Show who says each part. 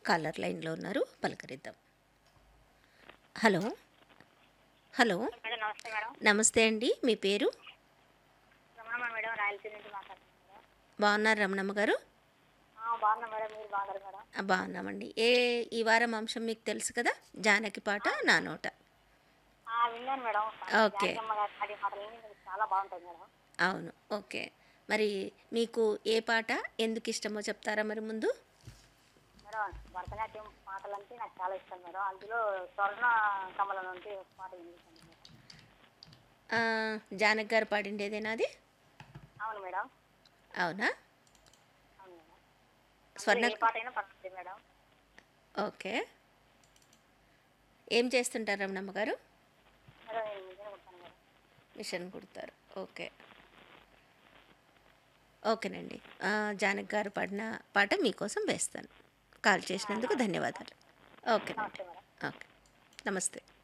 Speaker 1: Caller లైన్లో ఉన్నారు పలకరిద్దాం హలో హలో
Speaker 2: మేడం నమస్తే మేడం
Speaker 1: నమస్తే అండి మీ పేరు
Speaker 2: రమణమ్మ మేడం రాయలసీమ నుంచి మాట్లాడుతున్నాను మేడం
Speaker 1: బాగున్నారు రమణమ్మ గారు
Speaker 2: ఆ, బాగున్నా మేడం మీరు బాగున్నారు మేడం
Speaker 1: ఆ, బాగున్నామండి ఏ ఈ వారం అంశం మీకు తెలుసు కదా జానకి పాట నా నోట
Speaker 2: ఆ, విన్నాను మేడం
Speaker 1: ఓకే.
Speaker 2: జానకమ్మ గారి పాడే పాటలన్నీ నాకు చాలా బాగుంటాయి మేడం
Speaker 1: అవును ఓకే మరి మీకు ఏ పాట ఎందుకు ఇష్టమో చెప్తారా మరి ముందు
Speaker 2: మేడం భరతనాట్యం పాటలు అంటే నాకు చాలా ఇష్టం మేడం అందులో స్వర్ణ కమలం అంటే ఒక పాట వినిపించండి మేడం
Speaker 1: ఆ, జానకి గారు పాడిండేదేనా అది
Speaker 2: అవును మేడం
Speaker 1: అవునా
Speaker 2: అవును మేడం
Speaker 1: స్వర్ణ
Speaker 2: అందులో ఏ పాట అయినా పర్లేదు మేడం
Speaker 1: ఓకే ఏం చేస్తుంటారు రమణమ్మ గారు
Speaker 2: మేడం నేను నిజంగా ఉంటాను మేడం
Speaker 1: మిషన్ కుడతారు ఓకే ఓకేనండి ఆ, జానకి గారు పాడిన పాట మీకోసం వేస్తాను కాల్ చేసినందుకు ధన్యవాదాలు ఓకేనండి
Speaker 2: నమస్తే మేడం
Speaker 1: ఓకే నమస్తే